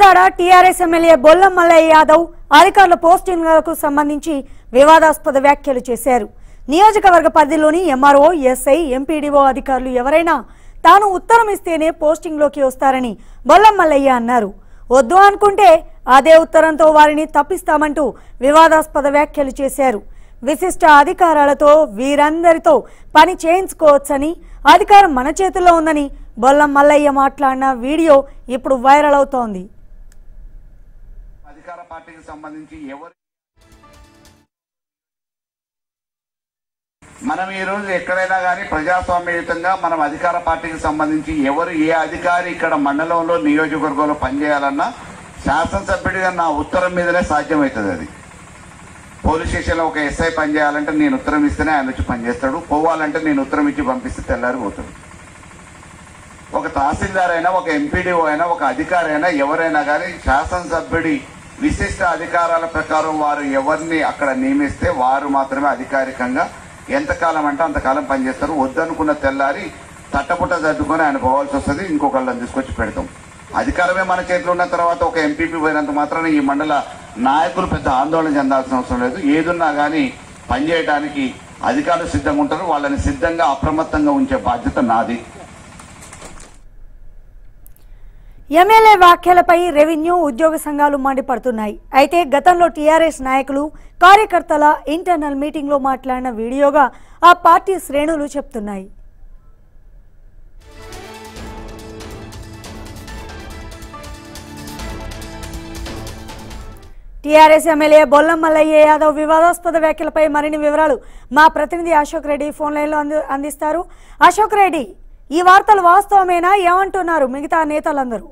Kodad TRS MLA Bollam Mallaiah Yadav అధికారుల పోస్టింగ్లకు సంబంధించి వివాదాస్పద వ్యాఖ్యలు చేశారు నియోజకవర్గ పరిధిలోని ఎంఆర్ఓ ఎస్ఐ ఎంపీడీఓ అధికారులు ఎవరైనా తాను ఉత్తరం ఇస్తేనే పోస్టింగ్లోకి వస్తారని బొల్లం మల్లయ్య అన్నారు వద్దు అనుకుంటే అదే ఉత్తరంతో వారిని తప్పిస్తామంటూ వివాదాస్పద వ్యాఖ్యలు చేశారు విశిష్ట అధికారాలతో వీరందరితో పని చేయించుకోవచ్చని అధికారం మన చేతుల్లో ఉందని బొల్లం మల్లయ్య మాట్లాడిన వీడియో ఇప్పుడు వైరల్ అవుతోంది అధికార పార్టీకి సంబంధించి ఎవరు మనం ఈ రోజు ఎక్కడైనా కానీ ప్రజాస్వామ్యయుతంగా మనం అధికార పార్టీకి సంబంధించి ఎవరు ఏ అధికారి ఇక్కడ మండలంలో నియోజకవర్గంలో పనిచేయాలన్నా శాసనసభ్యుడిగా నా ఉత్తరం మీదనే సాధ్యమవుతుంది అది పోలీస్ స్టేషన్లో ఒక ఎస్ఐ పనిచేయాలంటే నేను ఉత్తరం ఇస్తేనే ఆయన వచ్చి పనిచేస్తాడు పోవాలంటే నేను ఉత్తరం ఇచ్చి పంపిస్తే తెల్లారి పోతాడు ఒక తహసీల్దార్ అయినా ఒక ఎంపీడీఓ అయినా ఒక అధికారి అయినా ఎవరైనా కానీ శాసనసభ్యుడి విశిష్ట అధికారాల ప్రకారం వారు ఎవరిని అక్కడ నియమిస్తే వారు మాత్రమే అధికారికంగా ఎంతకాలం అంటే అంతకాలం పనిచేస్తారు వద్దనుకున్న తెల్లారి తట్టపుట్ట సర్దుకొని ఆయన పోవాల్సి వస్తుంది ఇంకొకళ్ళని తీసుకొచ్చి పెడతాం అధికారమే మన చేతిలో ఉన్న తర్వాత ఒక ఎంపీపీ పోయినంత మాత్రాన ఈ మండల నాయకులు పెద్ద ఆందోళన చెందాల్సిన అవసరం లేదు ఏదున్నా కానీ పనిచేయడానికి అధికారులు సిద్ధంగా ఉంటారు వాళ్ళని సిద్ధంగా అప్రమత్తంగా ఉంచే బాధ్యత నాది ఎమ్మెల్యే వ్యాఖ్యలపై రెవెన్యూ ఉద్యోగ సంఘాలు మండిపడుతున్నాయి అయితే గతంలో టీఆర్ఎస్ నాయకులు కార్యకర్తల ఇంటర్నల్ మీటింగ్లో మాట్లాడిన వీడియోగా ఆ పార్టీ శ్రేణులు చెప్తున్నాయి టీఆర్ఎస్ ఎమ్మెల్యే బొల్లం మల్లయ్య యాదవ్ వివాదాస్పద వ్యాఖ్యలపై మరిన్ని వివరాలు మా ప్రతినిధి అశోక్ రెడ్డి ఫోన్ లైన్లో అంది అందిస్తారు అశోక్ రెడ్డి ఈ వార్తలు వాస్తవమేనా ఏమంటున్నారు మిగతా నేతలందరూ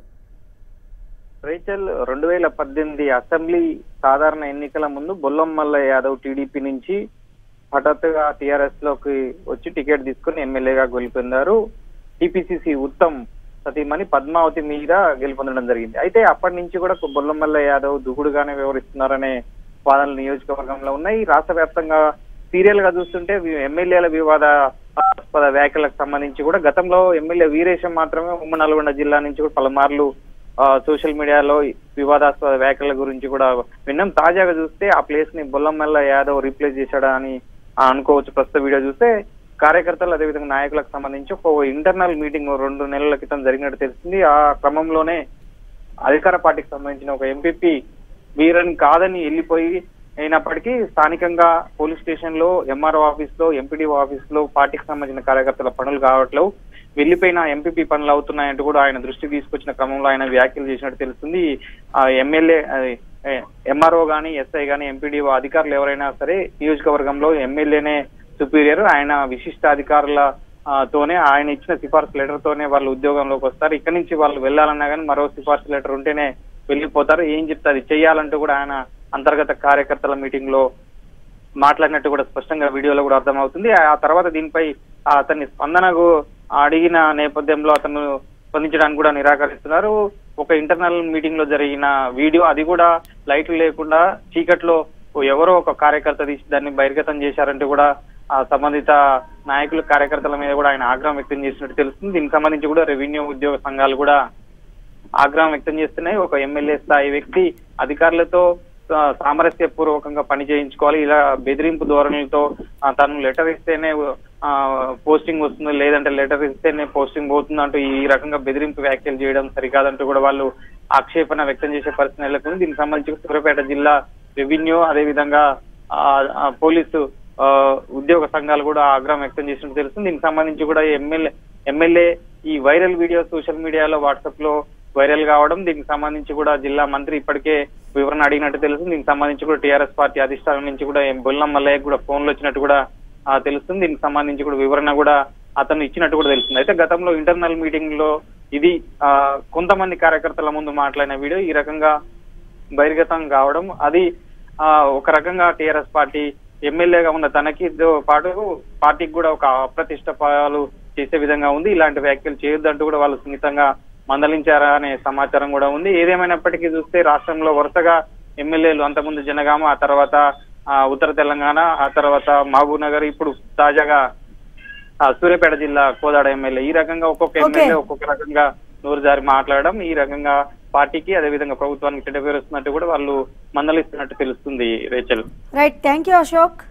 రేచల్ రెండు వేల పద్దెనిమిది అసెంబ్లీ సాధారణ ఎన్నికల ముందు బొల్లం మల్ల యాదవ్ టీడీపీ నుంచి హఠాత్తుగా టీఆర్ఎస్ లోకి వచ్చి టికెట్ తీసుకుని ఎమ్మెల్యేగా గెలుపొందారు టీపీసీసీ ఉత్తమ్ సతీమణి పద్మావతి మీద గెలుపొందడం జరిగింది అయితే అప్పటి నుంచి కూడా బొల్లం మల్ల యాదవ్ దుగుడుగానే వ్యవహరిస్తున్నారనే వాదనలు నియోజకవర్గంలో ఉన్నాయి రాష్ట్ర వ్యాప్తంగా సీరియల్ గా చూస్తుంటే వి- ఎమ్మెల్యేల వివాదాస్పద వ్యాఖ్యలకు సంబంధించి కూడా గతంలో ఎమ్మెల్యే వీరేశం మాత్రమే ఉమ్మడి నల్గొండ జిల్లా నుంచి కూడా పలుమార్లు ఆ, సోషల్ మీడియాలో వివాదాస్పద వ్యాఖ్యల గురించి కూడా విన్నాం తాజాగా చూస్తే ఆ ప్లేస్ ని బొల్లమల్ల యాదవ్ రీప్లేస్ చేశాడా అని ఆ, అనుకోవచ్చు ప్రస్తుత వీడియో చూస్తే కార్యకర్తలు అదేవిధంగా నాయకులకు సంబంధించి ఒక ఇంటర్నల్ మీటింగ్ రెండు నెలల క్రితం జరిగినట్టు తెలిసింది ఆ క్రమంలోనే అధికార పార్టీకి సంబంధించిన ఒక ఎంపీపీ వీరన్ కాదని వెళ్ళిపోయి అయినప్పటికీ స్థానికంగా పోలీస్ స్టేషన్ లో ఎంఆర్ఓ ఆఫీస్ లో ఎంపీడీఓ ఆఫీస్ లో పార్టీకి సంబంధించిన కార్యకర్తల పనులు కావట్లేవు వెళ్లిపోయిన ఎంపీపీ పనులు అవుతున్నాయంటూ కూడా ఆయన దృష్టికి తీసుకొచ్చిన క్రమంలో ఆయన వ్యాఖ్యలు చేసినట్టు తెలుస్తుంది ఆ ఎమ్మెల్యే ఎంఆర్ఓ గాని ఎస్ఐ గాని ఎంపీడీఓ అధికారులు ఎవరైనా సరే నియోజకవర్గంలో ఎమ్మెల్యేనే సుపీరియర్ ఆయన విశిష్ట అధికారుల ఆ, తోనే ఆయన ఇచ్చిన సిఫార్సు లెటర్ తోనే వాళ్ళు ఉద్యోగంలోకి వస్తారు ఇక్కడి నుంచి వాళ్ళు వెళ్ళాలన్నా కానీ మరో సిఫార్సు లెటర్ ఉంటేనే వెళ్ళిపోతారు ఏం చెప్తే అది చేయాలంటూ కూడా ఆయన అంతర్గత కార్యకర్తల మీటింగ్ లో మాట్లాడినట్టు కూడా స్పష్టంగా వీడియోలో కూడా అర్థమవుతుంది ఆ తర్వాత దీనిపై ఆ అతన్ని స్పందనకు అడిగిన నేపథ్యంలో అతను స్పందించడానికి కూడా నిరాకరిస్తున్నారు ఒక ఇంటర్నల్ మీటింగ్ లో జరిగిన వీడియో అది కూడా లైట్లు లేకుండా చీకట్లో ఎవరో ఒక కార్యకర్త తీసి దాన్ని బహిర్గతం చేశారంటూ కూడా ఆ సంబంధిత నాయకులు కార్యకర్తల మీద కూడా ఆయన ఆగ్రహం వ్యక్తం చేసినట్టు తెలుస్తుంది దీనికి సంబంధించి కూడా రెవెన్యూ ఉద్యోగ సంఘాలు కూడా ఆగ్రహం వ్యక్తం చేస్తున్నాయి ఒక ఎమ్మెల్యే స్థాయి వ్యక్తి అధికారులతో ఆ, సామరస్య పూర్వకంగా పని చేయించుకోవాలి ఇలా బెదిరింపు ధోరణులతో ఆ, తను లెటర్ ఇస్తేనే ఆ, పోస్టింగ్ వస్తుంది లేదంటే లెటర్ ఇస్తేనే పోస్టింగ్ పోతుంది అంటూ ఈ రకంగా బెదిరింపు వ్యాఖ్యలు చేయడం సరికాదంటూ కూడా వాళ్ళు ఆక్షేపణ వ్యక్తం చేసే పరిస్థితి నెలకొంది దీనికి సంబంధించి సూర్యాపేట జిల్లా రెవెన్యూ అదేవిధంగా ఆ, ఆ, పోలీసు ఆ, ఉద్యోగ సంఘాలు కూడా ఆగ్రహం వ్యక్తం చేసినట్టు తెలుస్తుంది దీనికి సంబంధించి కూడా ఎమ్మెల్యే ఎమ్మెల్యే ఈ వైరల్ వీడియో సోషల్ మీడియాలో వాట్సాప్ లో వైరల్ కావడం దీనికి సంబంధించి కూడా జిల్లా మంత్రి ఇప్పటికే వివరణ అడిగినట్టు తెలుస్తుంది దీనికి సంబంధించి కూడా టీఆర్ఎస్ పార్టీ అధిష్టానం నుంచి కూడా ఎం బొల్లం మల్లయ్య కూడా ఫోన్లు వచ్చినట్టు కూడా ఆ, తెలుస్తుంది దీనికి సంబంధించి కూడా వివరణ కూడా అతను ఇచ్చినట్టు కూడా తెలుస్తుంది అయితే గతంలో ఇంటర్నల్ మీటింగ్ లో ఇది ఆ, కొంతమంది కార్యకర్తల ముందు మాట్లాడిన వీడియో ఈ రకంగా బహిర్గతం కావడం అది ఆ, ఒక రకంగా టీఆర్ఎస్ పార్టీ ఎమ్మెల్యేగా ఉన్న తనకి తో పాటు పార్టీకి కూడా ఒక అప్రతిష్ట పాలు చేసే విధంగా ఉంది ఇలాంటి వ్యాఖ్యలు చేయొద్దంటూ కూడా వాళ్ళు సున్నితంగా మందలించారా అనే సమాచారం కూడా ఉంది ఏదేమైనప్పటికీ చూస్తే రాష్ట్రంలో వరుసగా ఎమ్మెల్యేలు అంతకుముందు జనగామ ఆ తర్వాత ఆ, ఉత్తర తెలంగాణ ఆ తర్వాత మహబూబ్ నగర్ ఇప్పుడు తాజాగా ఆ, సూర్యాపేట జిల్లా కోదాడ ఎమ్మెల్యే ఈ రకంగా ఒక్కొక్క Okay. ఎమ్మెల్యే ఒక్కొక్క రకంగా నోరు జారి మాట్లాడడం ఈ రకంగా పార్టీకి అదేవిధంగా ప్రభుత్వానికి చెడ్డ పేరు వస్తున్నట్టు కూడా వాళ్ళు మందలిస్తున్నట్టు తెలుస్తుంది Rachel right thank you Ashok